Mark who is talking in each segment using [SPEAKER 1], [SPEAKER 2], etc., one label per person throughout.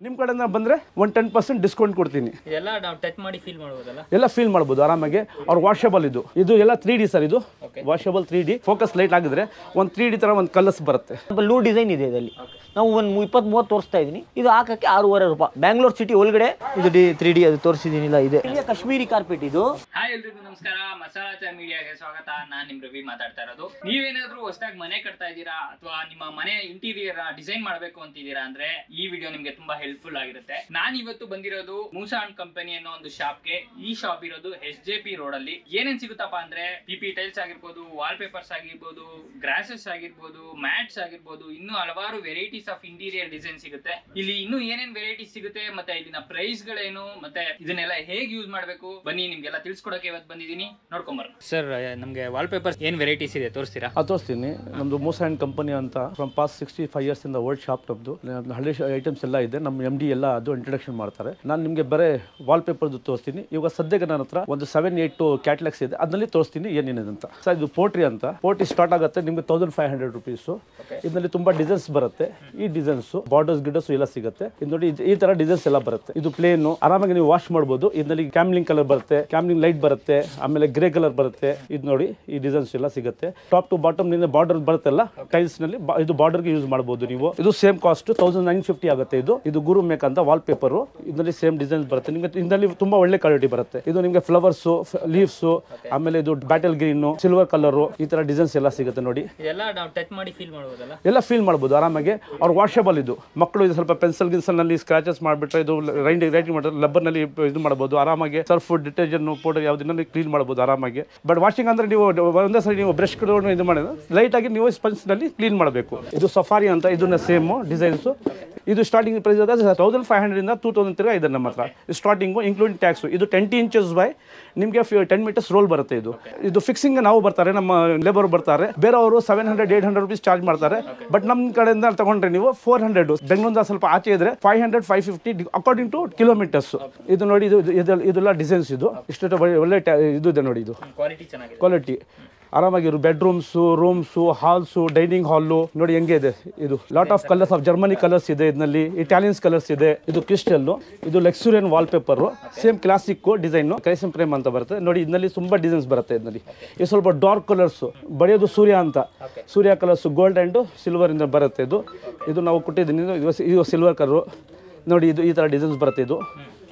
[SPEAKER 1] ನಿಮ್ಮ ಕಡೆಯಿಂದ ಬಂದರೆ ಒಂದು ಟೆನ್ ಪರ್ಸೆಂಟ್ ಡಿಸ್ಕೌಂಟ್ ಕೊಡ್ತೀನಿ
[SPEAKER 2] ಇದೆಲ್ಲ ನಾವು ಟಚ್ ಮಾಡಿ ಫೀಲ್ ಮಾಡ್ಬೋದಲ್ಲ
[SPEAKER 1] ಎಲ್ಲ ಫೀಲ್ ಮಾಡ್ಬೋದು ಆರಾಮಾಗಿ ಅವ್ರು ವಾಷಬಲ್ ಇದು ಇದು ಎಲ್ಲ ತ್ರೀ ಡಿ ಸರ್ ಇದು washable three D focus light ಆಗಿದ್ರೆ ಒಂದು ತ್ರೀ ಡಿ ಥರ ಒಂದು ಕಲರ್ಸ್ ಬರುತ್ತೆ
[SPEAKER 3] ಸ್ವಲ್ಪ ಲೂ ಡಿಸೈನ್ ಇದೆ ಇದರಲ್ಲಿ ನಾವು ಒಂದು ಇಪ್ಪತ್ತ್ ಮೂವತ್ತು ತೋರಿಸ್ತಾ ಇದ್ದೀನಿ ಇದು ಹಾಕಕ್ಕೆ ಆರೂವರೆ ರೂಪಾಯಿ ಬ್ಯಾಂಗ್ಳೂರ್ ಸಿಟಿ ಒಳಗಡೆ ಇದು ಡಿ ತ್ರೀ ಡಿ ಅದು ತೋರಿಸಿದ್ದೀನಿಲ್ಲ ಇದೆ ಇಲ್ಲಿಯ ಕಾಶ್ಮೀರಿ ಕಾರ್ಪೆಟ್ ಇದು
[SPEAKER 2] ಹಾಯ್ ಎಲ್ರಿಗೂ ನಮಸ್ಕಾರ ಮಸಾಲಾ ಚಾ ಮೀಡಿಯಾಗೆ ಸ್ವಾಗತ ನಾನ್ ನಿಮ್ ರವಿ ಮಾತಾಡ್ತಾ ಇರೋದು ನೀವೇನಾದ್ರೂ ಹೊಸದಾಗಿ ಮನೆ ಕಟ್ತಾ ಇದ್ದೀರಾ ಅಥವಾ ನಿಮ್ಮ ಮನೆ ಇಂಟೀರಿಯರ್ ಡಿಸೈನ್ ಮಾಡಬೇಕು ಅಂತಿದ್ದೀರಾ ಅಂದ್ರೆ ಈ ವಿಡಿಯೋ ನಿಮ್ಗೆ ತುಂಬಾ ಹೆಲ್ಪ್ಫುಲ್ ಆಗಿರುತ್ತೆ ನಾನ್ ಇವತ್ತು ಬಂದಿರೋದು ಮೂಸಾ ಅಂಡ್ ಕಂಪನಿ ಅನ್ನೋ ಒಂದು ಶಾಪ್ಗೆ ಈ ಶಾಪ್ ಇರೋದು ಎಸ್ ಜೆ ಪಿ ರೋಡ್ ಅಲ್ಲಿ ಏನೇನ್ ಸಿಗುತ್ತಪ್ಪ ಅಂದ್ರೆ ಪಿ ಪಿ ಟೈಲ್ಸ್ ಆಗಿರ್ಬೋದು ವಾಲ್ ಪೇಪರ್ಸ್ ಆಗಿರ್ಬೋದು ಗ್ರಾಸಸ್ ಆಗಿರ್ಬೋದು ಮ್ಯಾಟ್ಸ್ ಆಗಿರ್ಬೋದು ಇನ್ನೂ ಹಲವಾರು ವೆರೈಟೀಸ್ ಆಫ್ ಇಂಟೀರಿಯರ್ ಡಿಸೈನ್ ಸಿಗುತ್ತೆ ಇಲ್ಲಿ ಇನ್ನೂ ಏನೇನ್ ವೆರೈಟೀಸ್ ಸಿಗುತ್ತೆ ಮತ್ತೆ ಇಲ್ಲಿನ ಪ್ರೈಸ್ ಗಳೇನು ಮತ್ತೆ ಇದನ್ನೆಲ್ಲ ಹೇಗೆ ಯೂಸ್ ಮಾಡಬೇಕು ಬನ್ನಿ ನಿಮ್ಗೆಲ್ಲ ತಿಳಿಸ್ಕೊಡಕ್ಕೆ ಇವತ್ತು ಬಂದಿದ್ದೀನಿ ನೋಡ್ಕೊಂಬರ್ ಸರ್ ನಮ್ಗೆ ವಾಲ್ ಪೇಪರ್ಸ್ ಏನ್ ವೆರೈಟೀಸ್ ಇದೆ ತೋರಿಸ್ತೀರಾ
[SPEAKER 1] ಅದು ತೋರಿಸ್ತೀನಿ ನಮ್ಮದು ಮೂಸ ಆ್ಯಂಡ್ ಕಂಪನಿ ಅಂತ from past sixty five years ಇಂದ ಓಲ್ಡ್ ಶಾಪ್ ನಮ್ಮದು ನಮ್ದು ಹಳ್ಳಿ ಐಟಮ್ಸ್ ಎಲ್ಲ ಇದೆ ನಮ್ಮ ಎಮ್ ಡಿ ಎಲ್ಲ ಅದು ಇಂಟ್ರಡಕ್ಷನ್ ಮಾಡ್ತಾರೆ ನಾನು ನಿಮಗೆ ಬರೇ ವಾಲ್ ಪೇಪರ್ದು ತೋರಿಸ್ತೀನಿ ಇವಾಗ ಸದ್ಯಕ್ಕೆ ನನ್ನ ಹತ್ರ ಒಂದು ಸೆವೆನ್ ಏಟ್ ಕ್ಯಾಟ್ಲಾಗ್ಸ್ ಇದೆ ಅದರಲ್ಲಿ ತೋರಿಸ್ತೀನಿ ಏನೇನಿದೆ ಅಂತ ಸರ್ ಇದು ಪೋಟ್ರಿ ಅಂತ ಪೋಟ್ರಿ ಸ್ಟಾರ್ಟ್ ಆಗುತ್ತೆ ನಿಮಗೆ ತೌಸಂಡ್ ಫೈವ್ ಹಂಡ್ರೆಡ್ ರುಪೀಸು ಇದರಲ್ಲಿ ತುಂಬಾ ಡಿಸೈನ್ಸ್ ಬರುತ್ತೆ ಈ ಡಿಸೈನ್ಸ್ ಬಾರ್ಡರ್ಸ್ ಗಿಡರ್ಸ್ ಎಲ್ಲ ಸಿಗುತ್ತೆ ಇದು ನೋಡಿ ಇದು- ಈ ತರ ಡಿಸೈನ್ಸ್ ಎಲ್ಲ ಬರುತ್ತೆ ಇದು ಪ್ಲೇನ್ ಆರಾಮಾಗಿ ನೀವು ವಾಶ್ ಮಾಡ್ಬೋದು ಇದರಲ್ಲಿ ಕ್ಯಾಮ್ಲಿಂಗ್ ಕಲರ್ ಬರುತ್ತೆ ಕ್ಯಾಮ್ಲಿಂಗ್ ಲೈಟ್ ಬರುತ್ತೆ ಆಮೇಲೆ ಗ್ರೇ ಕಲರ್ ಬರುತ್ತೆ ಇದು ನೋಡಿ ಈ ಡಿಸೈನ್ಸ್ ಎಲ್ಲ ಸಿಗುತ್ತೆ ಟಾಪ್ ಟು ಬಾಟಮ್ ನಿಂದ ಬಾರ್ಡರ್ ಬರುತ್ತಲ್ಲ ಟೈಲ್ಸ್ ನಲ್ಲಿ ಬಾ- ಇದು ಬಾರ್ಡರ್ ಗೆ ಯೂಸ್ ಮಾಡಬಹುದು ನೀವು ಇದು same cost thousand nine fifty ಆಗುತ್ತೆ ಇದು ಇದು ಗುರು ಮೇಕ್ ಅಂತ ವಾಲ್ ಪೇಪರ್ ಇದರಲ್ಲಿ ಸೇಮ್ ಡಿಸೈನ್ಸ್ ಬರುತ್ತೆ ನಿಮಗೆ ಇದರಲ್ಲಿ ತುಂಬಾ ಒಳ್ಳೆ ಕ್ವಾಲಿಟಿ ಬರುತ್ತೆ ಇದು ನಿಮಗೆ ಫ್ಲವರ್ಸ್ ಲೀವ್ಸ್ ಆಮೇಲೆ ಇದು ಬ್ಯಾಟಲ್ ಗ್ರೀನ್ ಸಿಲ್ವರ್ ಕಲರ್ ಈ ತರ ಡಿಸೈನ್ಸ್ ಎಲ್ಲ ಸಿಗುತ್ತೆ ನೋಡಿ
[SPEAKER 2] ಇದೆಲ್ಲ ನಾವು ಟಚ್ ಮಾಡಿ ಫೀಲ್ ಮಾಡ್ಬೋದಲ್ಲ
[SPEAKER 1] ಎಲ್ಲ ಫೀಲ್ ಮಾಡ್ಬೋದು ಆರಾಮಾಗಿ ಅವ್ರು ವಾಷಬಲ್ ಇದು ಮಕ್ಕಳು ಇದು ಸ್ವಲ್ಪ ಪೆನ್ಸಿಲ್ ಗಿನ್ಸಲ್ನಲ್ಲಿ ಸ್ಕ್ರಾಚಸ್ ಮಾಡಿಬಿಟ್ರೆ ಇದು ರೈಂಡಿಂಗ್ ರೈಟಿಂಗ್ ಮಾಡಿದ್ರೆ ಲಬ್ಬರ್ನಲ್ಲಿ ಇದು ಮಾಡ್ಬೋದು ಆರಾಮಾಗಿ ಸರ್ಫ್ ಡಿಟರ್ಜೆಂಟ್ ಪೌಡರ್ ಯಾವುದನ್ನ ಕ್ಲೀನ್ ಮಾಡ್ಬೋದು ಆರಾಮಾಗಿ ಬಟ್ ವಾಷಿಂಗ್ ಅಂದ್ರೆ ನೀವು ಒಂದೇ ಸರಿ ನೀವು ಬ್ರಷ್ ಇದು ಮಾಡಿದ್ರೆ ಲೈಟಾಗಿ ನೀವು ಸ್ಪಂಜ್ನಲ್ಲಿ ಕ್ಲೀನ್ ಮಾಡಬೇಕು ಇದು ಸಫಾರಿ ಅಂತ ಇದನ್ನ ಸೇಮು ಡಿಸೈನ್ಸು ಇದು ಸ್ಟಾರ್ಟಿಂಗ್ ಪ್ರೈಸ್ ತೌಸಂಡ್ ಫೈವ್ ಹಂಡ್ರೆಡಿಂದ ಟೂ ತೌಸಂಡ್ ತಿರ್ಗಾ ಇದೆ ನಮ್ಮ ಹತ್ರ ಸ್ಟಾರ್ಟಿಂಗು ಇನ್ಕ್ಲೂಡಿಂಗ್ ಟ್ಯಾಕ್ಸು ಇದು ಟ್ವೆಂಟಿ ಇಂಚಸ್ ಬೈ ನಿಮಗೆ ಟೆನ್ ಮೀಟರ್ಸ್ ರೋಲ್ ಬರುತ್ತೆ ಇದು ಇದು ಫಿಕ್ಸಿಂಗ್ ನಾವು ಬರ್ತಾರೆ ನಮ್ಮ ಲೇಬರ್ ಬರ್ತಾರೆ ಬೇರೆಯವರು seven hundred eight hundred rupees charge ಮಾಡ್ತಾರೆ ಬಟ್ ನಮ್ಮ ಕಡೆಯಿಂದ ತಗೊಂಡ್ರೆ ನೀವು ಫೋರ್ ಹಂಡ್ರೆಡ್ ಬೆಂಗಳೂರಿಂದ ಸ್ವಲ್ಪ ಆಚೆ ಇದ್ರೆ five hundred five fifty according to kilometres ಇದು ನೋಡಿ ಇದು ಇದು- ಇದೆಲ್ಲ ಡಿಸೈನ್ಸ್ ಇದು ಇಷ್ಟು ಒಳ್ಳೆ ಟ್ಯಾ- ಇದು ಇದೆ ನೋಡಿ ಇದು
[SPEAKER 2] ಕ್ವಾಲಿಟಿ ಚೆನ್ನಾಗಿದೆ
[SPEAKER 1] ಕ್ವಾಲಿಟಿ ಆರಾಮಾಗಿರು bedrooms rooms halls dining hall ನೋಡಿ ಹೆಂಗೆ ಇದೆ ಇದು lot of colours of Germany colours ಇದೆ ಇದರಲ್ಲಿ ಇಟಾಲಿಯನ್ಸ್ ಕಲರ್ಸ್ ಇದೆ ಇದು ಕ್ರಿಸ್ಟಲ್ ಇದು ಲೆಕ್ಸುರಿಯನ್ wall paper same classic design ಕ್ರೈಸಮ್ ಫ್ರೇಮ್ ಅಂತ ಬರುತ್ತೆ ನೋಡಿ ಇದರಲ್ಲಿ ತುಂಬಾ ಡಿಸೈನ್ಸ್ ಬರುತ್ತೆ ಇದರಲ್ಲಿ ಇದು ಸ್ವಲ್ಪ ಡಾರ್ಕ್ ಕಲರ್ಸ್ ಬರೆಯೋದು ಸೂರ್ಯ ಅಂತ Surya colours gold and silver ಇಂದ ಬರುತ್ತೆ ಇದು ಇದು ನಾವು ಕೊಟ್ಟಿದ್ದೀನಿ ಇದು- ಇದು ಇದು ಸಿಲ್ವರ್ ಕಲರು ನೋಡಿ ಇದು ಈ ಥರ ಡಿಸೈನ್ಸ್ ಬರುತ್ತೆ ಇದು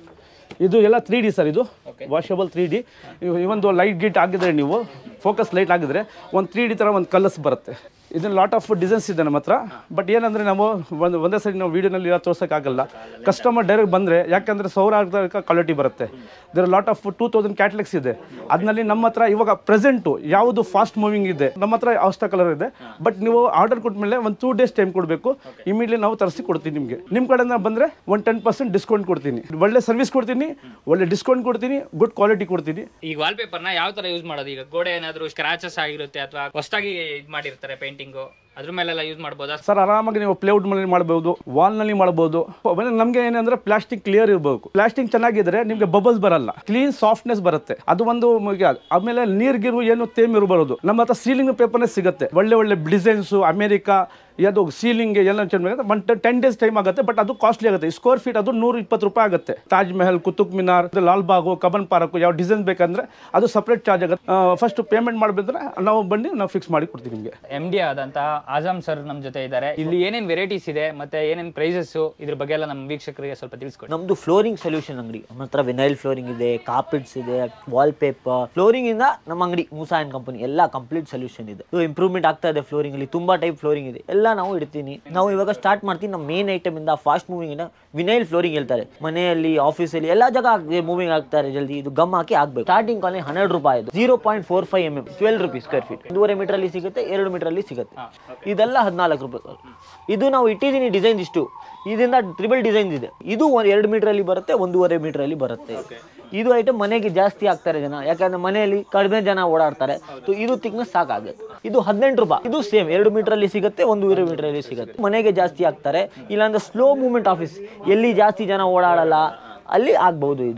[SPEAKER 1] ಇದು ಎಲ್ಲ ತ್ರೀ ಡಿ ಸರ್ ಇದು ವಾಷಬಲ್ ತ್ರೀ ಡಿ ಇವೊಂದು ಲೈಟ್ ಗಿಟ್ ಆಗಿದ್ರೆ ನೀವು ಫೋಕಸ್ ಲೈಟ್ ಆಗಿದ್ರೆ ಒಂದು ತ್ರೀ ಡಿ ಥರ ಒಂದು ಕಲರ್ಸ್ ಬರುತ್ತೆ ಇದನ್ನ ಲಾಟ್ ಆಫ್ ಡಿಸೈನ್ಸ್ ಇದೆ ನಮ್ಮ ಹತ್ರ ಬಟ್ ಏನಂದರೆ ನಾವು ಒಂದು ಒಂದೇ ಸರಿ ನಾವು ವೀಡಿಯೋನಲ್ಲಿ ತೋರ್ಸೋಕ್ಕಾಗಲ್ಲ ಕಸ್ಟಮರ್ ಡೈರೆಕ್ಟ್ ಬಂದರೆ ಯಾಕಂದರೆ ಸಾವಿರ ಕ್ವಾಲಿಟಿ ಬರುತ್ತೆ there lot of two thousand catalogues ಇದೆ ಅದರಲ್ಲಿ ನಮ್ಮ ಹತ್ರ ಇವಾಗ ಪ್ರೆಸೆಂಟು ಯಾವುದು ಫಾಸ್ಟ್ ಮೂವಿಂಗ್ ಇದೆ ನಮ್ಮ ಹತ್ರ ಅಷ್ಟ ಕಲರ್ ಇದೆ ಬಟ್ ನೀವು ಆರ್ಡರ್ ಕೊಟ್ಮೇಲೆ ಒಂದು ಟೂ ಡೇಸ್ ಟೈಮ್ ಕೊಡಬೇಕು ಇಮಿಡಿಯೇಟ್ಲಿ ನಾವು ತರಿಸಿ ಕೊಡ್ತೀವಿ ನಿಮಗೆ ನಿಮ್ಮ ಕಡೆಯಿಂದ ಬಂದರೆ ಒಂದು ಟೆನ್ ಪರ್ಸೆಂಟ್ ಡಿಸ್ಕೌಂಟ್ ಕೊಡ್ತೀನಿ ಒಳ್ಳೆ ಸರ್ವಿಸ್ ಕೊಡ್ತೀನಿ ಒಳ್ಳೆ ಡಿಸ್ಕೌಂಟ್ ಕೊಡ್ತೀನಿ ಗುಡ್ ಕ್ವಾಲಿಟಿ ಕೊಡ್ತೀನಿ
[SPEAKER 2] ಈಗ ವಾಲ್ ಪೇಪರ್ ನ ಯಾವ ತರ ಯೂಸ್ ಮಾಡೋದು ಈಗ ಗೋಡೆ ಏನಾದ್ರು ಸ್ಕ್ರಾಚಸ್ ಆಗಿರುತ್ತೆ ಅಥವಾ ಹೊಸದಾಗಿ ಇದು ಮಾಡಿರ್ತಾರೆ ಪೇಂಟಿಂಗು ಅದ್ರ ಮೇಲೆಲ್ಲ ಯೂಸ್ ಮಾಡ್ಬೋದಾ
[SPEAKER 1] ಸರ್ ಆರಾಮಾಗಿ ನೀವು ಪ್ಲೇವುಡ್ ನಲ್ಲಿ ಮಾಡಬಹುದು ವಾಲ್ ನಲ್ಲಿ ಮಾಡಬಹುದು ನಮಗೆ ಏನಂದ್ರೆ ಪ್ಲಾಸ್ಟಿಕ್ ಕ್ಲಿಯರ್ ಇರಬೇಕು ಪ್ಲಾಸ್ಟಿಕ್ ಚೆನ್ನಾಗಿದ್ರೆ ನಿಮ್ಗೆ ಬಬಲ್ಸ್ ಬರಲ್ಲ ಕ್ಲೀನ್ ಸಾಫ್ಟ್ನೆಸ್ ಬರುತ್ತೆ ಅದು ಒಂದು ಮುಖ್ಯ. ಆಮೇಲೆ ನೀರ್ಗಿರು ಏನು ತೇಮ್ ಇರಬಾರದು ನಮ್ಮ ಹತ್ರ ಸೀಲಿಂಗ್ ಪೇಪರ್ನೇ ಸಿಗುತ್ತೆ ಒಳ್ಳೆ ಒಳ್ಳೆ ಡಿಸೈನ್ಸ್ ಅಮೆರಿಕಾ ಅದು ಸೀಲಿಂಗ್ ಎಲ್ಲ ಚೆನ್ನಾಗಿ ಬಟ್ ಟೆನ್ ಡೇಸ್ ಟೈಮ್ ಆಗುತ್ತೆ ಬಟ್ ಅದು ಕಾಸ್ಟ್ಲಿ ಆಗುತ್ತೆ ಸ್ಕ್ವೇರ್ ಫೀಟ್ ಅದು ನೂರ ಇಪ್ಪತ್ತು ರೂಪಾಯಿ ಆಗುತ್ತೆ ತಾಜ್ ಮಹಲ್ ಕುತುಬ್ ಮಿನಾರ್ ಲಾಲ್ ಬಾಗು ಕಬನ್ ಪಾರ್ಕ್ ಯಾವ ಡಿಸೈನ್ ಬೇಕಂದ್ರೆ ಅದು ಸಪ್ರೇಟ್ ಚಾರ್ಜ್ ಆಗುತ್ತೆ ಫಸ್ಟ್ ಪೇಮೆಂಟ್ ಮಾಡಬೇಕಂದ್ರೆ ನಾವು ಬಂದು ನಾವು ಫಿಕ್ಸ್ ಮಾಡಿ ಕೊಡ್ತೀವಿ ನಿಮಗೆ
[SPEAKER 2] ಎಂ ಡಿ ಆದಂತಹ ಆಜಮ್ ಸರ್ ನಮ್ಮ ಜೊತೆ ಇದ್ದಾರೆ ಇಲ್ಲಿ ಏನೇನ್ ವೆರೈಟೀಸ್ ಇದೆ ಮತ್ತೆ ಏನೇನ್ ಪ್ರೈಸಸ್ ಇದ್ರ ಬಗ್ಗೆ ಎಲ್ಲ ನಮ್ಮ ವೀಕ್ಷಕರಿಗೆ ಸ್ವಲ್ಪ ತಿಳಿಸ್ಕೊಡಿ
[SPEAKER 3] ನಮ್ದು ಫ್ಲೋರಿಂಗ್ ಸೊಲ್ಯೂಷನ್ ಅಂಗಡಿ ನಮ್ಮ ಹತ್ರ ವಿನೈಲ್ ಫ್ಲೋರಿಂಗ್ ಇದೆ ಕಾರ್ಪೆಟ್ಸ್ ಇದೆ ವಾಲ್ ಪೇಪರ್ ಫ್ಲೋರಿಂಗ್ ಇಂದ ನಮ್ಮ ಅಂಗಡಿ ಮೂಸಾ ಅಂಡ್ ಕಂಪನಿ ಎಲ್ಲ ಕಂಪ್ಲೀಟ್ ಸೊಲ್ಯೂಷನ್ ಇದೆ ಇಂಪ್ರೂವ್ಮೆಂಟ್ ಆಗ್ತಾ ಇದೆ ಫ್ಲೋರಿಂಗ್ ಅಲ್ಲಿ ತುಂಬಾ ಟೈಪ್ ಫ್ಲೋರಿಂಗ್ ಇದೆ ಎಲ್ಲ ನಾವು ಇಡ್ತೀನಿ ನಾವು ಇವಾಗ ಸ್ಟಾರ್ಟ್ ಮಾಡ್ತೀನಿ ನಮ್ಮ ಮೇನ್ ಐಟಮ್ ಇಂದ ಫಾಸ್ಟ್ ಮೂವಿಂಗ್ ಇಂದ ವಿನೈಲ್ ಫ್ಲೋರಿಂಗ್ ಹೇಳ್ತಾರೆ ಮನೆಯಲ್ಲಿ ಆಫೀಸಲ್ಲಿ ಎಲ್ಲ ಜಾಗ ಮೂವಿಂಗ್ ಆಗ್ತಾರೆ ಜಲ್ದಿ ಇದು ಗಮ್ ಹಾಕಿ ಆಗ್ಬೇಕು ಸ್ಟಾರ್ಟಿಂಗ್ ಕಾಲನಿ ಹಂಡ್ರೆಡ್ ರೂಪಾಯಿ ಇದು zero point four five M M twelve rupees square feet ಒಂದೂವರೆ ಮೀಟರ್ ಅಲ್ಲಿ ಸಿಗುತ್ತೆ ಎರಡು ಮೀಟರ್ ಅಲ್ಲಿ ಸಿಗುತ್ತೆ ಇದೆಲ್ಲ ಹದಿನಾಲ್ಕು ರೂಪಾಯಿ ಇದು ನಾವು ಇಟ್ಟಿದ್ದೀನಿ ಡಿಸೈನ್ ಇಷ್ಟು ಇದರಿಂದ ಟ್ರಿಬಲ್ ಡಿಸೈನ್ಸ್ ಇದೆ ಇದು ಒಂದು ಎರಡು ಮೀಟರ್ ಅಲ್ಲಿ ಬರುತ್ತೆ ಒಂದೂವರೆ ಮೀಟರ್ ಅಲ್ಲಿ ಬರುತ್ತೆ ಇದು ಐಟಮ್ ಮನೆಗೆ ಜಾಸ್ತಿ ಆಗ್ತಾರೆ ಜನ ಯಾಕಂದ್ರೆ ಮನೆಯಲ್ಲಿ ಕಡಿಮೆ ಜನ ಓಡಾಡ್ತಾರೆ ಸೊ ಇದು ತಿಕ್ನೆಸ್ ಸಾಕಾಗುತ್ತೆ ಇದು ಹದಿನೆಂಟು ರೂಪಾಯಿ ಇದು ಸೇಮ್ ಎರಡು ಮೀಟರ್ ಅಲ್ಲಿ ಸಿಗುತ್ತೆ ಒಂದೂವರೆ ಮೀಟರ್ ಅಲ್ಲಿ ಸಿಗುತ್ತೆ ಮನೆಗೆ ಜಾಸ್ತಿ ಆಗ್ತಾರೆ ಇಲ್ಲಾಂದ್ರೆ ಸ್ಲೋ ಮೂವ್ಮೆಂಟ್ ಆಫೀಸ್ ಎಲ್ಲಿ ಜಾಸ್ತಿ ಜನ ಓಡಾಡಲ್ಲ ಅಲ್ಲಿ ಆಗ್ಬಹುದು ಇದು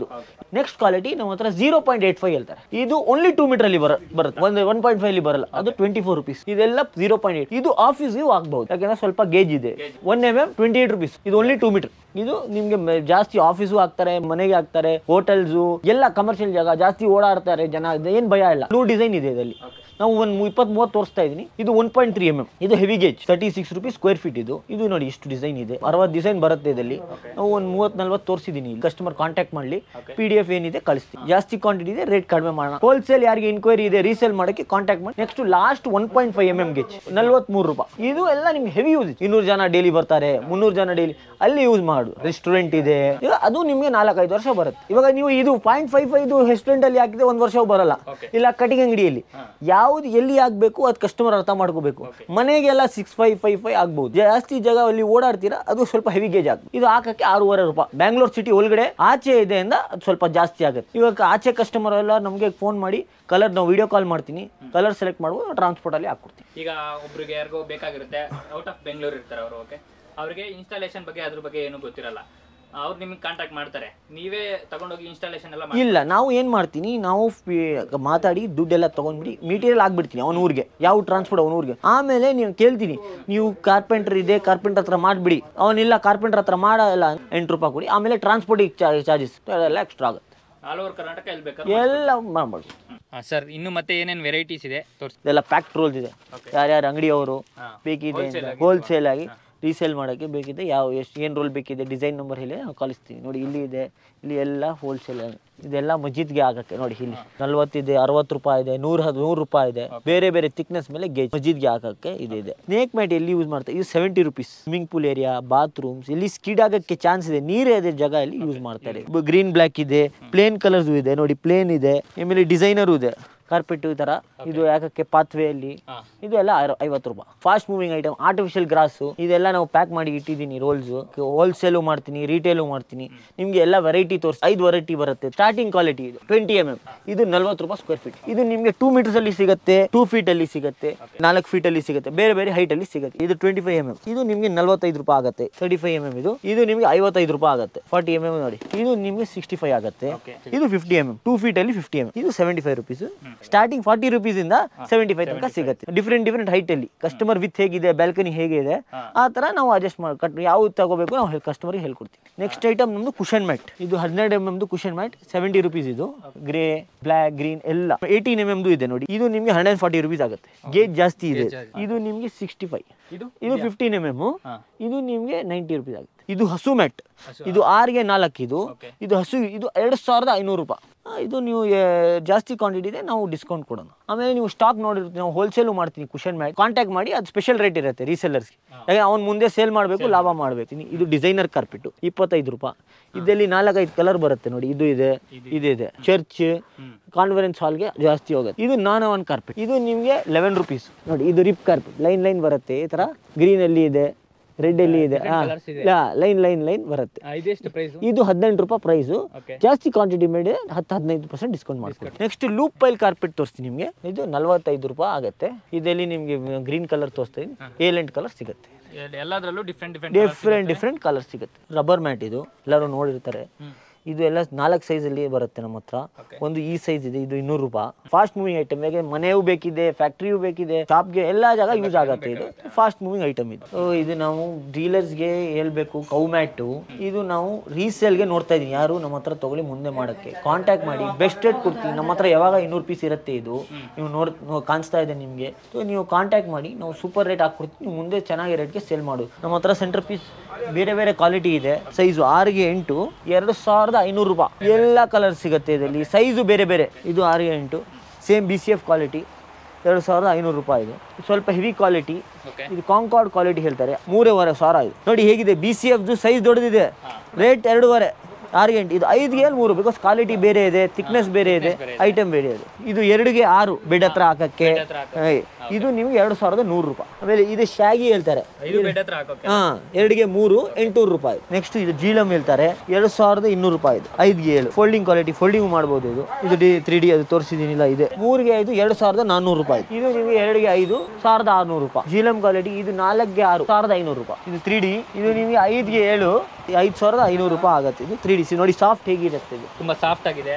[SPEAKER 3] ನೆಕ್ಸ್ಟ್ ಕ್ವಾಲಿಟಿ ನಮ್ಮ ಹತ್ರ ಜೀರೋ ಪಾಯಿಂಟ್ ಏಟ್ ಫೈವ್ ಹೇಳ್ತಾರೆ ಇದು ಓನ್ಲಿ ಟೂ ಮೀಟರ್ ಅಲ್ಲಿ ಬರ ಬರುತ್ತೆ ಒಂದು ಒನ್ ಪಾಯಿಂಟ್ ಫೈವ್ ಅಲ್ಲಿ ಬರಲ್ಲ ಅದು ಟ್ವೆಂಟಿ ಫೋರ್ ರುಪೀಸ್ ಇದೆಲ್ಲ ಜೀರೋ ಪಾಯಿಂಟ್ ಏಟ್ ಇದು ಆಫೀಸ್ಗೂ ಆಗ್ಬಹುದು ಯಾಕಂದ್ರೆ ಸ್ವಲ್ಪ ಗೇಜ್ ಇದೆ one M M twenty eight rupees ಇದು ಓನ್ಲಿ ಟೂ ಮೀಟರ್ ಇದು ನಿಮ್ಗೆ ಮ- ಜಾಸ್ತಿ ಆಫೀಸು ಹಾಕ್ತಾರೆ ಮನೆಗೆ ಹಾಕ್ತಾರೆ ಹೋಟೆಲ್ಸು ಎಲ್ಲ ಕಮರ್ಷಿಯಲ್ ಜಾಗ ಜಾಸ್ತಿ ಓಡಾಡ್ತಾರೆ ಜನ ಏನು ಭಯ ಇಲ್ಲ ಬ್ಲೂ ಡಿಸೈನ್ ಇದೆ ಇದರಲ್ಲಿ ನಾವು ಒಂದು ಇಪ್ಪತ್ತ್ ಮೂವತ್ತು ತೋರಿಸ್ತಾ ಇದೀನಿ ಇದು one point three M M ಇದು heavy gauge thirty six rupees square feet ಇದು ಇದು ನೋಡಿ ಇಷ್ಟು ಡಿಸೈನ್ ಇದೆ ಅರವತ್ತು ಡಿಸೈನ್ ಬರುತ್ತೆ ಇದರಲ್ಲಿ ನಾವು ಒಂದು ಮೂವತ್ತು ನಲ್ವತ್ತು ತೋರಿಸಿದ್ದೀನಿ ಕಸ್ಟಮರ್ ಕಾಂಟ್ಯಾಕ್ಟ್ ಮಾಡಲಿ ಪಿ ಡಿ ಎಫ್ ಏನಿದೆ ಕಳಿಸ್ತೀವಿ ಜಾಸ್ತಿ ಕ್ವಾಂಟಿಟಿ ಇದೆ ರೇಟ್ ಕಡಿಮೆ ಮಾಡೋಣ ಹೋಲ್ಸೇಲ್ ಯಾರಿಗೆ ಇನ್ಕ್ವೈರಿ ಇದೆ ರೀಸೇಲ್ ಮಾಡೋಕ್ಕೆ ಕಾಂಟ್ಯಾಕ್ಟ್ ಮಾಡಿ next last one point five M M gauge ನಲ್ವತ್ಮೂರು ರೂಪಾಯಿ ಇದು ಎಲ್ಲ ನಿಮ್ಗೆ ಹೆವಿ ಯೂಸ್ ಇನ್ನೂರು ಜನ ಡೈಲಿ ಬರ್ತಾರೆ ಮುನ್ನೂರು ಜನ ಡೈಲಿ ಅಲ್ಲಿ ಯೂಸ್ ಮಾಡು ರೆಸ್ಟೋರೆಂಟ್ ಇದೆ ಈಗ ಅದು ನಿಮಗೆ ನಾಲ್ಕೈದು ವರ್ಷ ಬರುತ್ತೆ ಇವಾಗ ನೀವು ಇದು ಪಾಯಿಂಟ್ ಫೈವ್ ಫೈವ್ ಇದು ರೆಸ್ಟೋರೆಂಟ್ ಅಲ್ಲಿ ಹಾಕಿದ್ರೆ ಒಂದು ವರ್ಷ ಬರಲ್ಲ ಇಲ್ಲ ಕಟಿಂಗ್ ಅಂಗಡಿಯಲ್ಲಿ ಯಾವ್ದು ಎಲ್ಲಿ ಆಗ್ಬೇಕು ಅದು ಕಸ್ಟಮರ್ ಅರ್ಥ ಮಾಡ್ಕೋಬೇಕು ಮನೆಗೆಲ್ಲ ಸಿಕ್ಸ್ ಫೈವ್ ಫೈವ್ ಫೈವ್ ಆಗ್ಬಹುದು ಜಾಸ್ತಿ ಜಾಗ ಅಲ್ಲಿ ಓಡಾಡ್ತೀರಾ ಅದು ಸ್ವಲ್ಪ ಹೆವಿ ಗೇಜ್ ಆಗುತ್ತೆ ಇದು ಹಾಕಕ್ಕೆ ಆರೂವರೆ ರೂಪಾಯಿ ಬ್ಯಾಂಗ್ಳೂರ್ ಸಿಟಿ ಒಳಗಡೆ ಆಚೆ ಇದೆ ಅಂದ ಅದು ಸ್ವಲ್ಪ ಜಾಸ್ತಿ ಆಗುತ್ತೆ ಇವಾಗ ಆಚೆ ಕಸ್ಟಮರ್ ಎಲ್ಲ ನಮಗೆ ಫೋನ್ ಮಾಡಿ ಕಲರ್ ನಾವು ವಿಡಿಯೋ ಕಾಲ್ ಮಾಡ್ತೀನಿ ಕಲರ್ ಸೆಲೆಕ್ಟ್ ಮಾಡ್ಬೋದು ಟ್ರಾನ್ಸ್ಪೋರ್ಟ್ ಅಲ್ಲಿ ಹಾಕ್ಕೊಡ್ತೀನಿ
[SPEAKER 2] ಈಗ ಒಬ್ರಿಗೆ ಯಾರಿಗೋ ಬೇಕಾಗಿರುತ್ತೆ ಔಟ್ ಆಫ್ ಬೆಂಗಳೂರು ಇರ್ತಾರೆ ಅವರು ಓಕೆ ಅವ್ರಿಗೆ ಇನ್ಸ್ಟಾಲೇಷನ್ ಬಗ್ಗೆ ಅದ್ರ ಬಗ್ಗೆ ಏನು ಗೊತ್ತಿರಲ್ಲ ಅವ್ರು ನಿಮಗೆ ಕಾಂಟ್ಯಾಕ್ಟ್ ಮಾಡ್ತಾರೆ ನೀವೇ ತಗೊಂಡೋಗಿ ಇನ್ಸ್ಟಾಲೇಷನ್ ಎಲ್ಲ ಮಾಡಿ
[SPEAKER 3] ಇಲ್ಲ ನಾವು ಏನು ಮಾಡ್ತೀನಿ ನಾವು ಫಿ- ಮಾತಾಡಿ ದುಡ್ಡೆಲ್ಲ ತೊಗೊಂಡ್ಬಿಡಿ ಮೆಟೀರಿಯಲ್ ಆಗ್ಬಿಡ್ತೀನಿ ಅವನ ಊರಿಗೆ ಯಾವ ಟ್ರಾನ್ಸ್ಪೋರ್ಟ್ ಅವನ ಊರಿಗೆ ಆಮೇಲೆ ನೀವು ಕೇಳ್ತೀನಿ ನೀವು ಕಾರ್ಪೆಂಟರ್ ಇದೆ ಕಾರ್ಪೆಂಟರ್ ಹತ್ರ ಮಾಡಿಬಿಡಿ ಅವನಿಲ್ಲ ಕಾರ್ಪೆಂಟರ್ ಹತ್ರ ಮಾಡಲ್ಲ ಎಂಟು ರೂಪಾಯಿ ಕೊಡಿ ಆಮೇಲೆ ಟ್ರಾನ್ಸ್ಪೋರ್ಟಿಗೆ ಚಾರ್ಜಸ್ ಅದೆಲ್ಲ ಎಕ್ಸ್ಟ್ರಾ ಆಗುತ್ತೆ
[SPEAKER 2] ಆಲ್ ಓವರ್ ಕರ್ನಾಟಕ ಎಲ್ಲಿ ಬೇಕಾದ್ರೆ
[SPEAKER 3] ಎಲ್ಲ ಮಾಡ್ಬೋದು
[SPEAKER 2] ಸರ್ ಇನ್ನು ಮತ್ತೆ ಏನೇನು ವೆರೈಟೀಸ್ ಇದೆ ತೋರಿಸಿ
[SPEAKER 3] ಇದೆಲ್ಲ ಪ್ಯಾಕ್ಟ್ ರೋಲ್ಸ್ ಇದೆ ಯಾರ್ಯಾರು ಅಂಗಡಿಯವರು
[SPEAKER 2] ಹಾ.
[SPEAKER 3] ಬೇಕಿದೆ ಹೋಲ್ಸೇಲ್ ಆಗಿ ರೀಸೇಲ್ ಮಾಡೋಕ್ಕೆ ಬೇಕಿದೆ ಯಾವ ಎಷ್ಟು ಏನು ರೋಲ್ ಬೇಕಿದೆ ಡಿಸೈನ್ ನಂಬರ್ ಹೇಳಿ ನಾವು ಕಳಿಸ್ತೀವಿ ನೋಡಿ ಇಲ್ಲಿ ಇದೆ ಇಲ್ಲಿ ಎಲ್ಲ ಹೋಲ್ಸೇಲ್ ಇದೆಲ್ಲ ಮಸ್ಜಿದ್ಗೆ ಆಗಕ್ಕೆ ನೋಡಿ ಇಲ್ಲಿ ನಲ್ವತ್ತಿದೆ ಅರವತ್ತು ರೂಪಾಯಿ ಇದೆ ನೂರ ನೂರು ರೂಪಾಯಿ ಇದೆ ಬೇರೆ ಬೇರೆ ಥಿಕ್ನೆಸ್ ಮೇಲೆ ಗೇಜ್ ಮಸ್ಜಿದ್ಗೆ ಹಾಕಕ್ಕೆ ಇದು ಇದೆ ಸ್ನೇಕ್ ಮ್ಯಾಟ್ ಎಲ್ಲಿ ಯೂಸ್ ಮಾಡ್ತಾರೆ ಇದು seventy rupees swimming pool area bathrooms ಇಲ್ಲಿ ಸ್ಕಿಡ್ ಆಗಕ್ಕೆ ಚಾನ್ಸ್ ಇದೆ ನೀರೇ ಇದೆ ಜಾಗ ಇಲ್ಲಿ ಯೂಸ್ ಮಾಡ್ತಾರೆ ಗ್ರೀನ್ ಬ್ಲ್ಯಾಕ್ ಇದೆ ಪ್ಲೇನ್ ಕಲರ್ಸ್ ಇದೆ ನೋಡಿ ಪ್ಲೇನ್ ಇದೆ ಆಮೇಲೆ ಡಿಸೈನರು ಇದೆ ಕಾರ್ಪೆಟ್ ಈ ತರ ಇದು ಯಾಕಕ್ಕೆ ಪಾತ್ವೆ ಅಲ್ಲಿ ಇದು ಎಲ್ಲ ಐವತ್ತು ರೂಪಾಯಿ fast moving item artificial grass ಇದೆಲ್ಲ ನಾವು ಪ್ಯಾಕ್ ಮಾಡಿ ಇಟ್ಟಿದ್ದೀನಿ ರೋಲ್ಸ್ ಹೋಲ್ಸೇಲು ಮಾಡ್ತೀನಿ ರಿಟೇಲು ಮಾಡ್ತೀನಿ ನಿಮಗೆ ಎಲ್ಲ ವೆರೈಟಿ ತೋರಿಸಿ ಐದು ವೆರೈಟಿ ಬರುತ್ತೆ ಸ್ಟಾರ್ಟಿಂಗ್ ಕ್ವಾಲಿಟಿ ಇದು ಟ್ವೆಂಟಿ ಎಮ್ ಎಮ್ ಇದು ನಲ್ವತ್ತು ರೂಪಾಯಿ ಸ್ಕ್ವೇರ್ ಫೀಟ್ ಇದು ನಿಮಗೆ ಟೂ ಮೀಟರ್ಸ್ ಅಲ್ಲಿ ಸಿಗುತ್ತೆ ಟೂ ಫೀಟ್ ಅಲ್ಲಿ ಸಿಗುತ್ತೆ ನಾಲ್ಕು ಫೀಟ್ ಅಲ್ಲಿ ಸಿಗುತ್ತೆ ಬೇರೆ ಬೇರೆ ಹೈಟ್ ಅಲ್ಲಿ ಸಿಗುತ್ತೆ ಇದು ಟ್ವೆಂಟಿ ಫೈವ್ ಎಮ್ ಎಮ್ ಇದು ನಿಮಗೆ ನಲ್ವತ್ತೈದು ರೂಪಾಯಿ ಆಗುತ್ತೆ ತರ್ಟಿ ಫೈವ್ ಎಮ್ ಎಮ್ ಇದು ಇದು ನಿಮಗೆ ಐವತ್ತೈದು ರೂಪಾಯಿ ಆಗುತ್ತೆ ಫಾರ್ಟಿ ಎಮ್ ಎಮ್ ನೋಡಿ ಇದು ನಿಮಗೆ ಸಿಕ್ಸ್ಟಿ ಫೈವ್ ಆಗುತ್ತೆ ಇದು fifty M M two feet ಅಲ್ಲಿ ಫಿಫ್ಟಿ ಎಮ್ ಇದು seventy five rupees starting forty rupees ಇಂದ ಸೆವೆಂಟಿ ಫೈವ್ ತನಕ ಸಿಗುತ್ತೆ ಡಿಫ್ರೆಂಟ್ ಡಿಫ್ರೆಂಟ್ ಹೈಟ್ ಅಲ್ಲಿ ಕಸ್ಟಮರ್ ವಿತ್ ಹೇಗಿದೆ ಬ್ಯಾಲ್ಕನಿ ಹೇಗೆ ಇದೆ ಆ ತರ ನಾವು ಅಡ್ಜಸ್ಟ್ ಮಾಡಿ ಕಟ್ ಯಾವ್ದು ತಗೋಬೇಕು ನಾವು ಕಸ್ಟಮರ್ಗೆ ಹೇಳ್ಕೊಡ್ತೀವಿ ನೆಕ್ಸ್ಟ್ ಐಟಮ್ ನಮ್ದು ಕುಷನ್ ಮ್ಯಾಟ್ ಇದು ಹನ್ನೆರಡು ಎಮ್ ಎಮ್ದು ಕುಷನ್ ಮ್ಯಾಟ್ ಸೆವೆಂಟಿ ರುಪೀಸ್ ಇದು ಗ್ರೇ ಬ್ಲ್ಯಾಕ್ ಗ್ರೀನ್ ಎಲ್ಲ ಏಯ್ಟೀನ್ ಎಮ್ ಎಮ್ದು ಇದೆ ನೋಡಿ ಇದು ನಿಮಗೆ ಹಂಡ್ರೆಡ್ ಫಾರ್ಟಿ ರುಪೀಸ್ ಆಗುತ್ತೆ ಗೇಜ್ ಜಾಸ್ತಿ ಇದೆ ಇದು ನಿಮಗೆ ಸಿಕ್ಸ್ಟಿ ಫೈವ್
[SPEAKER 2] ಇದು
[SPEAKER 3] ಇದು ಫಿಫ್ಟೀನ್ ಎಮ್ ಎಮ್ ಇದು ನಿಮಗೆ ನೈಂಟಿ ರುಪೀಸ್ ಆಗುತ್ತೆ ಇದು ಹಸು ಮ್ಯಾಟ್ ಇದು ಆರ್ಗೆ ನಾಲ್ಕು ಇದು ಇದು ಹಸು ಇದು ಎರಡು ಸಾವಿರದ ಐನೂರು ರೂಪಾಯಿ ಆ, ಇದು ನೀವು ಆ, ಜಾಸ್ತಿ ಕ್ವಾಂಟಿಟಿ ಇದೆ ನಾವು ಡಿಸ್ಕೌಂಟ್ ಕೊಡೋಣ ಆಮೇಲೆ ನೀವು ಸ್ಟಾಕ್ ನೋಡಿರ್ತೀವಿ ನಾವು ಹೋಲ್ಸೇಲು ಮಾಡ್ತೀನಿ ಕುಷನ್ ಮ್ಯಾಟ್ ಕಾಂಟ್ಯಾಕ್ಟ್ ಮಾಡಿ ಅದು ಸ್ಪೆಷಲ್ ರೇಟ್ ಇರುತ್ತೆ ರೀಸೆಲ್ಲರ್ಸ್ಗೆ ಯಾಕೆ ಅವ್ನು ಮುಂದೆ ಸೇಲ್ ಮಾಡಬೇಕು ಲಾಭ ಮಾಡಬೇಕು ಇದು ಡಿಸೈನರ್ ಕಾರ್ಪೆಟ್ ಇಪ್ಪತ್ತೈದು ರೂಪಾಯಿ ಇದರಲ್ಲಿ ನಾಲ್ಕೈದು ಕಲರ್ ಬರುತ್ತೆ ನೋಡಿ ಇದು ಇದೆ ಇದು ಇದೆ ಚರ್ಚ್ ಕಾನ್ಫರೆನ್ಸ್ ಹಾಲ್ಗೆ ಜಾಸ್ತಿ ಹೋಗುತ್ತೆ ಇದು ನಾನ್ ಒನ್ ಕಾರ್ಪೆಟ್ ಇದು ನಿಮಗೆ ಲೆವೆನ್ ರುಪೀಸ್ ನೋಡಿ ಇದು ರಿಪ್ ಕಾರ್ಪೆಟ್ ಲೈನ್ ಲೈನ್ ಬರುತ್ತೆ ಈ ಥರ ಗ್ರೀನ್ ಅಲ್ಲಿ ಇದೆ ರೆಡ್ ಅಲ್ಲಿ ಇದೆ ಲೈನ್ ಲೈನ್ ಲೈನ್ ಬರುತ್ತೆ
[SPEAKER 2] ಇದೆಷ್ಟು ಪ್ರೈಸ್
[SPEAKER 3] ಇದು ಹದಿನೆಂಟು ರೂಪಾಯಿ ಪ್ರೈಸು
[SPEAKER 2] Okay.
[SPEAKER 3] ಜಾಸ್ತಿ ಕ್ವಾಂಟಿಟಿ ಮೇಲೆ ಹತ್ತು ಹದಿನೈದು ಪರ್ಸೆಂಟ್ ಡಿಸ್ಕೌಂಟ್ ಮಾಡ್ಕೊಡ್ತೀವಿ ನೆಕ್ಸ್ಟ್ ಲೂಪ್ ಪೈಲ್ ಕಾರ್ಪೆಟ್ ತೋರಿಸ್ತೀನಿ ನಿಮಗೆ ಇದು ನಲ್ವತ್ತೈದು ರೂಪಾಯಿ ಆಗುತ್ತೆ ಇದರಲ್ಲಿ ನಿಮಗೆ ಗ್ರೀನ್ ಕಲರ್ ತೋರಿಸ್ತೀನಿ ಏಲೆಂಟ್ ಕಲರ್ ಸಿಗುತ್ತೆ
[SPEAKER 2] ಎಲ್ಲದರಲ್ಲೂ different different
[SPEAKER 3] different different colour ಸಿಗುತ್ತೆ ರಬ್ಬರ್ ಮ್ಯಾಟ್ ಇದು ಎಲ್ಲರೂ ನೋಡಿರ್ತಾರೆ ಇದು ಎಲ್ಲ ನಾಲ್ಕು ಸೈಜಲ್ಲಿ ಬರುತ್ತೆ ನಮ್ಮ ಹತ್ರ ಒಂದು ಈ ಸೈಜ್ ಇದೆ ಇದು ಇನ್ನೂರು ರೂಪಾಯಿ ಫಾಸ್ಟ್ ಮೂವಿಂಗ್ ಐಟಮ್ ಹೇಗೆ ಮನೆಯೂ ಬೇಕಿದೆ ಫ್ಯಾಕ್ಟ್ರಿಯೂ ಬೇಕಿದೆ ಶಾಪ್ಗೆ ಎಲ್ಲ ಜಾಗ ಯೂಸ್ ಆಗುತ್ತೆ ಇದು ಫಾಸ್ಟ್ ಮೂವಿಂಗ್ ಐಟಮ್ ಇದು So, ಇದು ನಾವು ಡೀಲರ್ಸ್ಗೆ ಹೇಳ್ಬೇಕು ಕೌ ಮ್ಯಾಟು ಇದು ನಾವು ರೀಸೇಲ್ಗೆ ನೋಡ್ತಾ ಇದೀನಿ ಯಾರು ನಮ್ಮ ಹತ್ರ ತಗೊಳ್ಳಿ ಮುಂದೆ ಮಾಡೋಕ್ಕೆ ಕಾಂಟ್ಯಾಕ್ಟ್ ಮಾಡಿ ಬೆಸ್ಟ್ ರೇಟ್ ಕೊಡ್ತೀವಿ ನಮ್ಮ ಹತ್ರ ಯಾವಾಗ ಇನ್ನೂರು ಪೀಸ್ ಇರುತ್ತೆ ಇದು ನೀವು ನೋಡ್ ನೋ- ಕಾಣಿಸ್ತಾ ಇದೆ ನಿಮಗೆ ಸೊ ನೀವು ಕಾಂಟ್ಯಾಕ್ಟ್ ಮಾಡಿ ನಾವು ಸೂಪರ್ ರೇಟ್ ಹಾಕ್ಕೊಡ್ತೀವಿ ನೀವು ಮುಂದೆ ಚೆನ್ನಾಗಿ ರೇಟ್ಗೆ ಸೇಲ್ ಮಾಡು ನಮ್ಮ ಹತ್ರ ಸೆಂಟರ್ ಪೀಸ್ ಬೇರೆ ಬೇರೆ ಕ್ವಾಲಿಟಿ ಇದೆ ಸೈಜು ಆರಿಗೆ ಎಂಟು ಎರಡು ಸಾವಿರದ ಐನೂರು ರೂಪಾಯಿ ಎಲ್ಲ ಕಲರ್ ಸಿಗುತ್ತೆ ಇದರಲ್ಲಿ ಸೈಜು ಬೇರೆ ಬೇರೆ ಇದು ಆರಿಗೆ ಎಂಟು same B C F quality ಎರಡು ಸಾವಿರದ ಐನೂರು ರೂಪಾಯಿ ಇದು ಸ್ವಲ್ಪ ಹೆವಿ ಕ್ವಾಲಿಟಿ
[SPEAKER 2] Okay.
[SPEAKER 3] ಇದು ಕಾಂಕಾರ್ಡ್ ಕ್ವಾಲಿಟಿ ಹೇಳ್ತಾರೆ ಮೂರುವರೆ ಸಾವಿರ ಇದು ನೋಡಿ ಹೇಗಿದೆ ಬಿ ಸಿ ಎಫ್ದು ಸೈಜ್ ದೊಡ್ಡದಿದೆ ರೇಟ್ ಎರಡೂವರೆ ಆರು ಎಂಟು ಇದು ಐದುಗೆ ಮೂರು ಬಿಕಾಸ್ ಕ್ವಾಲಿಟಿ ಬೇರೆ ಇದೆ ಥಿಕ್ನೆಸ್ ಬೇರೆ ಇದೆ ಐಟಮ್ ಬೇರೆ ಇದೆ ಇದು ಎರಡಿಗೆ ಆರು ಬೆಡ್ ಹತ್ರ ಹಾಕಕ್ಕೆ ಹೈ. ಇದು ನಿಮ್ಗೆ ಎರಡು ಸಾವಿರದ ನೂರು ರೂಪಾಯಿ ಆಮೇಲೆ ಇದು ಶಾಗಿ ಹೇಳ್ತಾರೆ
[SPEAKER 2] ಇದು ಬೆಡ್ ಹತ್ರ ಹಾಕೋಕೆ
[SPEAKER 3] ಹಾ ಎರಡಿಗೆ ಮೂರು ಎಂಟುನೂರು ರೂಪಾಯಿ ನೆಕ್ಸ್ಟ್ ಇದು ಜೀಲಮ್ ಹೇಳ್ತಾರೆ ಎರಡು ಸಾವಿರದ ಇನ್ನೂರು ರೂಪಾಯಿ ಇದು ಐದ್ಗೆ ಏಳು ಫೋಲ್ಡಿಂಗ್ ಕ್ವಾಲಿಟಿ ಫೋಲ್ಡಿಂಗ್ ಮಾಡ್ಬೋದು ಇದು ಇದು ಡಿ ತ್ರೀ ಡಿ ಅದು ತೋರಿಸಿದೀನಿಲ್ಲ ಇದೆ ಮೂರಿಗೆ ಐದು ಎರಡು ಸಾವಿರದ ನಾನ್ನೂರು ರೂಪಾಯಿ ಇದು ನಿಮಗೆ ಎರಡಿಗೆ ಐದು ಸಾವಿರದ ಆರುನೂರು ರೂಪಾಯಿ ಜೀಲಮ್ ಕ್ವಾಲಿಟಿ ಇದು ನಾಲ್ಕಿಗೆ ಆರು ಸಾವಿರದ ಐನೂರು ರೂಪಾಯಿ ಇದು ತ್ರೀ ಡಿ ಇದು ನಿಮಗೆ ಐದ್ಗೆ ಏಳು ಐದು ಸಾವಿರದ ಐನೂರು ರೂಪಾಯಿ ಆಗುತ್ತೆ ಇದು ತ್ರೀ ಡಿ ಸಿ ನೋಡಿ ಸಾಫ್ಟ್ ಹೇಗಿರುತ್ತೆ ಇದು
[SPEAKER 2] ತುಂಬಾ ಸಾಫ್ಟ್ ಆಗಿದೆ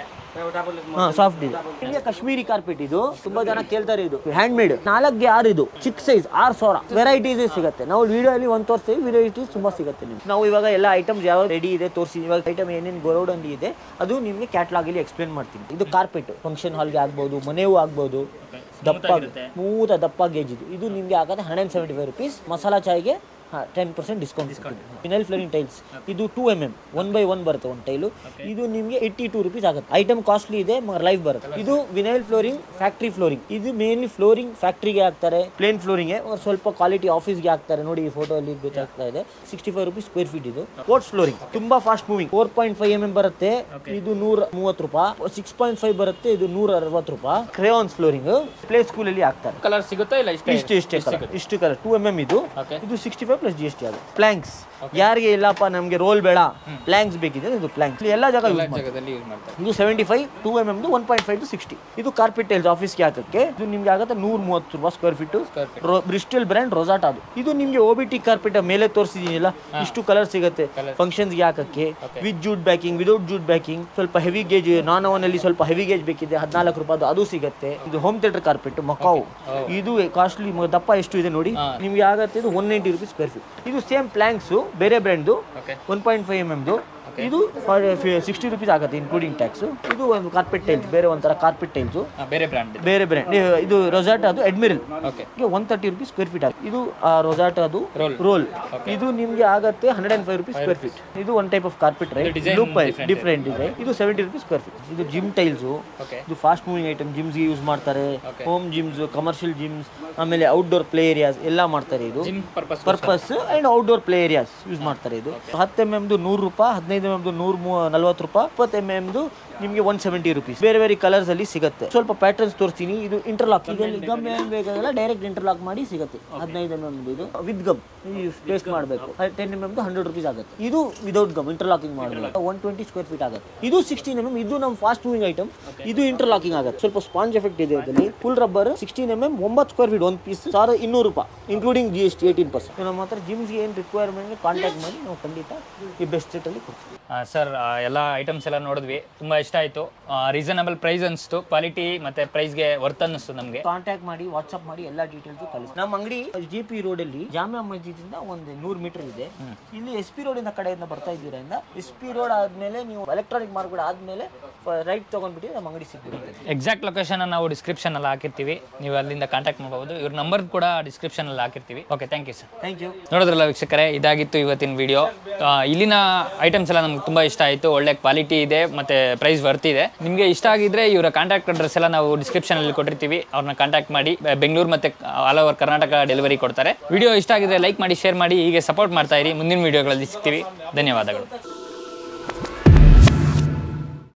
[SPEAKER 3] ಹಾಂ ಸಾಫ್ಟ್ ಇದೆ ಇಲ್ಲಿಯ ಕಾಶ್ಮೀರಿ ಕಾರ್ಪೆಟ್ ಇದು ತುಂಬಾ ಜನ ಕೇಳ್ತಾರೆ ಇದು ಹ್ಯಾಂಡ್ ಮೇಡ್ ನಾಲ್ಕು ಆರು ಇದು ಚಿಕ್ಕ ಸೈಜ್ ಆರು ಸಾವಿರ ವೆರೈಟೀಸ್ ಸಿಗುತ್ತೆ ನಾವು ವಿಡಿಯೋ ಅಲ್ಲಿ ಒಂದು ತೋರಿಸ್ತೀವಿ ವೆರೈಟೀಸ್ ತುಂಬಾ ಸಿಗುತ್ತೆ ನಿಮ್ಗೆ ನಾವು ಇವಾಗ ಎಲ್ಲ ಐಟಮ್ಸ್ ಯಾವ ರೆಡಿ ಇದೆ ತೋರಿಸಿ ಇವಾಗ ಐಟಮ್ ಏನೇನು ಗೋರೌಡಲ್ಲಿ ಇದೆ ಅದು ನಿಮಗೆ ಕ್ಯಾಟ್ಲಾಗ್ ಅಲ್ಲಿ ಎಕ್ಸ್ಪ್ಲೇನ್ ಮಾಡ್ತೀನಿ ಇದು ಕಾರ್ಪೆಟ್ ಫಂಕ್ಷನ್ ಹಾಲ್ಗೆ ಆಗ್ಬೋದು ಮನೆಗೂ ಆಗ್ಬೋದು ದಪ್ಪ ಸ್ಮೂತ್ ದಪ್ಪ ಗೇಜ್ ಇದು ಇದು ನಿಮಗೆ ಆಗುತ್ತೆ ಹಂಡ್ರೆಡ್ ಸೆವೆಂಟಿ ಫೈವ್ ರುಪೀಸ್ ಮಸಾಲಾ ಚಾಯ್ಗೆ ten percent discount vinyl flooring tiles ಇದು two M M one by one ಬರುತ್ತೆ ಒಂದು ಟೈಲು ಇದು ನಿಮಗೆ ಏಯ್ಟಿ ಟೂ ರುಪೀಸ್ ಆಗುತ್ತೆ ಐಟಮ್ ಕಾಸ್ಟ್ಲಿ ಇದೆ ಲೈಫ್ ಬರುತ್ತೆ ಇದು ವಿನೈಲ್ ಫ್ಲೋರಿಂಗ್ ಫ್ಯಾಕ್ಟ್ರಿ ಫ್ಲೋರಿಂಗ್ ಇದು ಮೇನ್ಲಿ ಫ್ಲೋರಿಂಗ್ ಫ್ಯಾಕ್ಟ್ರಿಗೆ ಹಾಕ್ತಾರೆ ಪ್ಲೇನ್ ಫ್ಲೋರಿಂಗ್ ಸ್ವಲ್ಪ ಕ್ವಾಲಿಟಿ ಆಫೀಸ್ಗೆ ಹಾಕ್ತಾರೆ ನೋಡಿ ಈ ಫೋಟೋ ಅಲ್ಲಿ ಗೊತ್ತಾಗ್ತಾ ಇದೆ sixty five rupees square feet ಇದು ಸ್ಪೋರ್ಟ್ಸ್ ಫ್ಲೋರಿಂಗ್ ತುಂಬಾ fast moving four point five M M ಬರುತ್ತೆ ಇದು ನೂರ ಮೂವತ್ತು ರೂಪಾಯಿ ಸಿಕ್ಸ್ ಪಾಯಿಂಟ್ ಫೈವ್ ಬರುತ್ತೆ ಇದು ನೂರ ಅರವತ್ತು ರೂಪಾಯಿ ಕ್ರೇಯಾನ್ಸ್ ಫ್ಲೋರಿಂಗ್ ಪ್ಲೇ ಸ್ಕೂಲ್ ಅಲ್ಲಿ ಹಾಕ್ತಾರೆ
[SPEAKER 2] ಕಲರ್ ಸಿಗುತ್ತಾ ಇಲ್ಲ ಇಷ್ಟ
[SPEAKER 3] ಇಷ್ಟು ಇಷ್ಟೇ ಕಲರ್ ಇಷ್ಟು ಕಲರ್ ಟೂ ಎಮ್ ಎಮ್ ಇದು
[SPEAKER 2] Okay.
[SPEAKER 3] ಇದು sixty five plus G S T ಆಗುತ್ತೆ ಪ್ಲಾಂಕ್ಸ್ ಯಾರಿಗೆ ಇಲ್ಲಪ್ಪ ನಮಗೆ ರೋಲ್ ಬೇಡ ಪ್ಲಾಂಕ್ಸ್ ಬೇಕಿದೆ ಇದು ಪ್ಲಾಂಕ್ಸ್ ಎಲ್ಲ ಜಾಗ ಯೂಸ್ ಮಾಡ್ತಾರೆ
[SPEAKER 2] ಜಾಗದಲ್ಲಿ ಯೂಸ್ ಮಾಡ್ತಾರೆ
[SPEAKER 3] ಇದು ಸೆವೆಂಟಿ ಫೈವ್ ಟೂ ಎಮ್ ಎಮ್ದು one point five to sixty ಇದು ಕಾರ್ಪೆಟ್ ಟೈಲ್ಸ್ ಆಫೀಸ್ಗೆ ಹಾಕಕ್ಕೆ ಇದು ನಿಮ್ಗೆ ಆಗುತ್ತೆ ನೂರ ಮೂವತ್ತು ರೂಪಾಯಿ ಸ್ಕ್ವೇರ್ ಫೀಟು ಬ್ರಿಸ್ಟಲ್ ಬ್ರ್ಯಾಂಡ್ ರೋಸಾಟ್ ಅದು ಇದು ನಿಮಗೆ ಒ ಬಿ ಟಿ ಕಾರ್ಪೆಟ್ ಮೇಲೆ ತೋರಿಸಿದೀನಿಲ್ಲ ಇಷ್ಟು ಕಲರ್ ಸಿಗುತ್ತೆ ಫಂಕ್ಷನ್ಸ್ಗೆ ಹಾಕಕ್ಕೆ with jute backing without jute backing ಸ್ವಲ್ಪ ಹೆವಿ ಗೇಜ್ ನಾನ್ ಅವನಲ್ಲಿ ಸ್ವಲ್ಪ ಹೆವಿ ಗೇಜ್ ಬೇಕಿದೆ ಹದಿನಾಲ್ಕು ರೂಪಾಯಿ ಅದು ಸಿಗುತ್ತೆ ಇದು ಹೋಮ್ ಥಿಯೇಟರ್ ಕಾರ್ಪೆಟ್ ಮಕಾವು ಇದು ಕಾಸ್ಟ್ಲಿ ದಪ್ಪ ಎಷ್ಟು ಇದೆ ನೋಡಿ ನಿಮ್ಗೆ ಆಗತ್ತೆ ಇದು one ninety rupees square feet ಇದು ಸೇಮ್ ಪ್ಲಾಂಕ್ಸು ಬೇರೆ ಬ್ರ್ಯಾಂಡ್ದು
[SPEAKER 2] Okay.
[SPEAKER 3] One point five M ಎಮ್ದು ಇದು ಸಿಕ್ಸ್ಟಿ ರುಪೀಸ್ ಆಗುತ್ತೆ ಇನ್ಕ್ಲೂಡಿಂಗ್ ಟ್ಯಾಕ್ಸ್ ಇದು ಒಂದು ಕಾರ್ಪೆಟ್ ಟೈಲ್ಸ್ ಬೇರೆ ಒಂಥರ ಕಾರ್ಪೆಟ್ ಟೈಲ್ಸ್
[SPEAKER 2] ಬೇರೆ ಬ್ರ್ಯಾಂಡ್
[SPEAKER 3] ಬೇರೆ ಬ್ರ್ಯಾಂಡ್ ಇದು ರೊಸಾಟ್ ಅದು Admiral
[SPEAKER 2] okay
[SPEAKER 3] one thirty rupees square feet ಆಗುತ್ತೆ ಇದು ರೊಸಾಟ್ ಅದು
[SPEAKER 2] Roll.
[SPEAKER 3] ರೋಲ್ ಇದು ನಿಮ್ಗೆ ಆಗತ್ತೆ hundred and five rupees square feet ಇದು one type of carpet right
[SPEAKER 2] design
[SPEAKER 3] loop
[SPEAKER 2] different
[SPEAKER 3] different design ಇದು ಸೆವೆಂಟಿ ರುಪೀಸ್ ಸ್ಕ್ವೇರ್ ಫೀಟ್ ಇದು ಜಿಮ್ ಟೈಲ್ಸು
[SPEAKER 2] ಓಕೆ
[SPEAKER 3] ಇದು ಫಾಸ್ಟ್ ಮೂವಿಂಗ್ ಐಟಮ್ ಜಿಮ್ಸ್ಗೆ ಯೂಸ್ ಮಾಡ್ತಾರೆ
[SPEAKER 2] Okay.
[SPEAKER 3] Home gyms commercial gyms ಆಮೇಲೆ outdoor play areas ಎಲ್ಲ ಮಾಡ್ತಾರೆ ಇದು
[SPEAKER 2] gym purpose
[SPEAKER 3] purpose and outdoor play areas use ಮಾಡ್ತಾರೆ ಇದು ಹತ್ತು ಎಮ್ ಎಮ್ದು ನೂರು ರೂಪಾಯಿ ಹದಿನೈದು ಎಮ್ ಎಮ್ದು ನೂರ ನಲ್ವತ್ತು ರೂಪಾಯಿ ಇಪ್ಪತ್ತು ಎಮ್ ಎಮ್ದು ನಿಮಗೆ ಒನ್ ಸೆವೆಂಟಿ ರುಪೀಸ್ ಬೇರೆ ಬೇರೆ ಕಲರ್ಸ್ ಅಲ್ಲಿ ಸಿಗುತ್ತೆ ಸ್ವಲ್ಪ ಪ್ಯಾಟರ್ನ್ಸ್ ತೋರಿಸ್ತೀನಿ ಇದು ಇಂಟರ್ಲಾಕ್ ಇದರಲ್ಲಿ ಗಮ್ ಏನ್ ಬೇಕಾಗಲ್ಲ ಡೈರೆಕ್ಟ್ ಇಂಟರ್ಲಾಕ್ ಮಾಡಿ ಸಿಗುತ್ತೆ ಹದಿನೈದು ಎಮ್ ಎಮ್ ಇದು ವಿತ್ ಗಮ್ ಪೇಸ್ಟ್ ಮಾಡಬೇಕು ಟೆನ್ ಎಮ್ ಎಮ್ದು ಹಂಡ್ರೆಡ್ ರುಪೀಸ್ ಆಗುತ್ತೆ ಇದು ವಿದೌಟ್ ಗಮ್ ಇಂಟರ್ಲಾಕಿಂಗ್ ಮಾಡಬೇಕು ಒನ್ ಟ್ವೆಂಟಿ ಸ್ಕ್ವೇರ್ ಫೀಟ್ ಆಗುತ್ತೆ ಇದು ಸಿಕ್ಸ್ಟೀನ್ ಎಮ್ ಎಮ್ ಇದು ನಮ್ಮ ಫಾಸ್ಟ್ ಮೂವಿಂಗ್ ಐಟಮ್ ಇದು ಇಂಟರ್ಲಾಕಿಂಗ್ ಆಗುತ್ತೆ ಸ್ವಲ್ಪ ಸ್ಪಾಂಜ್ ಎಫೆಕ್ಟ್ ಇದೆ ಇದರಲ್ಲಿ full rubber sixteen M M ಒಂಬತ್ತು ಸ್ಕ್ವೇರ್ ಫೀಟ್ ಒಂದು ಪೀಸ್ ಸಾವಿರದ ಇನ್ನೂರು ರೂಪಾಯಿ including G S T eighteen percent ನಮ್ಮ ಹತ್ರ ಜಿಮ್ಸ್ಗೆ ಏನು ರಿಕ್ವೈರ್ಮೆಂಟ್ ಕಾಂಟ್ಯಾಕ್ಟ್ ಮಾಡಿ ನಾವು ಖಂಡಿತ ಈ ಬೆಸ್ಟ್ ರೇಟಲ್ಲಿ ಕೊಡ್ತೀವಿ
[SPEAKER 2] ಸರ್ ಎಲ್ಲ ಐಟಮ್ಸ್ ಎಲ್ಲ ನೋಡಿದ್ವಿ ತುಂಬಾ ಇಷ್ಟ ಆಯ್ತು ರೀಸನಬಲ್ ಪ್ರೈಸ್ ಅನಿಸ್ತು ಕ್ವಾಲಿಟಿ ಮತ್ತೆ ಪ್ರೈಸ್ಗೆ ವರ್ತ್ ಅನ್ನಿಸ್ತು ನಮಗೆ
[SPEAKER 3] ಕಾಂಟ್ಯಾಕ್ಟ್ ಮಾಡಿ ವಾಟ್ಸ್ಆಪ್ ಮಾಡಿ ಎಲ್ಲ ಡೀಟೇಲ್ಸ್ ಕಳಿಸಿ ನಮ್ಮ ಅಂಗಡಿ ಜಿ ಪಿ ರೋಡ್ ಅಲ್ಲಿ ಜಾಮಿಯಾ ಮಸ್ಜಿದ್ ಇಂದ ಒಂದು ನೂರು ಮೀಟರ್ ಇದೆ ಇಲ್ಲಿ ಎಸ್ ಪಿ ರೋಡ್ ಇಂದ ಕಡೆಯಿಂದ ಬರ್ತಾ ಇದ್ದೀರಿಂದ ಎಸ್ ಪಿ ರೋಡ್ ಆದ್ಮೇಲೆ ನೀವು ಎಲೆಕ್ಟ್ರಾನಿಕ್ ಮಾರ್ಕೆಟ್ ಆದ್ಮೇಲೆ ರೈಟ್ ತಗೊಂಡ್ಬಿಟ್ಟು ನಮ್ಮ ಅಂಗಡಿ ಸಿಗ್ಬಿಡುತ್ತೆ
[SPEAKER 2] ಎಕ್ಸಾಕ್ಟ್ ಲೊಕೇಶನ್ ನಾವು ಡಿಸ್ಕ್ರಿಪ್ಷನ್ ಅಲ್ಲಿ ಹಾಕಿರ್ತೀವಿ ನೀವು ಅಲ್ಲಿಂದ ಕಾಂಟ್ಯಾಕ್ಟ್ ಮಾಡಬಹುದು ಇವ್ರ ನಂಬರ್ ಕೂಡ ಡಿಸ್ಕ್ರಿಪ್ಷನ್ ಅಲ್ಲಿ ಹಾಕಿರ್ತೀವಿ okay thank you sir
[SPEAKER 3] thank you
[SPEAKER 2] ನೋಡಿದ್ರಲ್ಲ ವೀಕ್ಷಕರೇ ಇದಾಗಿತ್ತು ಇವತ್ತಿನ ವಿಡಿಯೋ ಇಲ್ಲಿನ ಐಟಮ್ಸ್ ಎಲ್ಲ ನಮ್ಗೆ ತುಂಬಾ ಇಷ್ಟ ಆಯಿತು ಒಳ್ಳೆ ಕ್ವಾಲಿಟಿ ಇದೆ ಮತ್ತೆ ಪ್ರೈಸ್ ಬರ್ತಿದೆ ನಿಮಗೆ ಇಷ್ಟ ಆಗಿದ್ರೆ ಇವರ ಕಾಂಟ್ಯಾಕ್ಟ್ ಅಡ್ರೆಸ್ ಎಲ್ಲ ನಾವು ಡಿಸ್ಕ್ರಿಪ್ಷನ್ ಅಲ್ಲಿ ಕೊಟ್ಟಿರ್ತೀವಿ ಅವ್ರನ್ನ ಕಾಂಟ್ಯಾಕ್ಟ್ ಮಾಡಿ ಬೆ- ಬೆಂಗಳೂರು ಮತ್ತೆ ಆಲ್ ಓವರ್ ಕರ್ನಾಟಕ ಡೆಲಿವರಿ ಕೊಡ್ತಾರೆ ವಿಡಿಯೋ ಇಷ್ಟ ಆಗಿದ್ರೆ ಲೈಕ್ ಮಾಡಿ ಶೇರ್ ಮಾಡಿ ಹೀಗೆ ಸಪೋರ್ಟ್ ಮಾಡ್ತಾ ಇರಿ ಮುಂದಿನ ವಿಡಿಯೋಗಳಲ್ಲಿ ಸಿಗ್ತೀವಿ ಧನ್ಯವಾದಗಳು